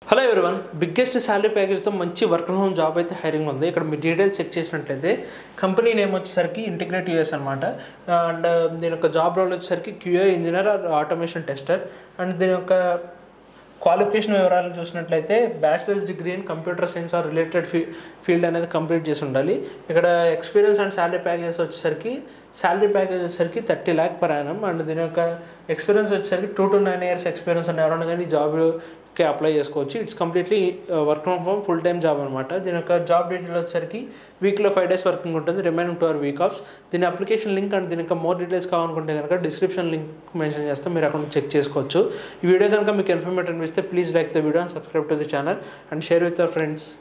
hello everyone biggest salary ప్యాకేజ్తో మంచి work from home job అయితే హైరింగ్ ఉంది ఇక్కడ మీ డీటెయిల్స్ చెక్ చేసినట్లయితే కంపెనీ నేమ్ వచ్చేసరికి ఇంటిగ్రేట్ యూఎస్ అనమాట అండ్ దీని యొక్క జాబ్ రోల్ వచ్చేసరికి QA engineer or automation tester and దీని యొక్క క్వాలిఫికేషన్ వివరాలు చూసినట్లయితే bachelor's degree in computer science or related ఫీ ఫీల్డ్ అనేది కంప్లీట్ చేసి ఉండాలి ఇక్కడ ఎక్స్పీరియన్స్ అండ్ శాలరీ ప్యాకేజ్ వచ్చేసరికి శాలరీ ప్యాకేజ్ వచ్చేసరికి thirty lakh per annum and దీని యొక్క ఎక్స్పీరియన్స్ వచ్చేసరికి two to nine years experience ఉన్న ఎవరైనా కానీ జాబ్కి అప్లై చేసుకోవచ్చు it's completely work from home full time job అనమాట దీని యొక్క జాబ్ డీటెయిల్ వచ్చేసరికి వీక్లో ఫైవ్ డేస్ వర్కింగ్ ఉంటుంది remaining two hour week offs దీని అప్లికేషన్ లింక్ అండ్ దీని యొక్క మోర్ డీటెయిల్స్ కావాలనుకుంటే కనుక డిస్క్రిప్షన్ లింక్ మెన్షన్ చేస్తే మీరు అక్కడ చెక్ చేసుకోవచ్చు ఈ వీడియో కనుక మీకు ఇన్ఫర్మేటివ్ అనిపిస్తే please like the video and subscribe to the channel and share with your friends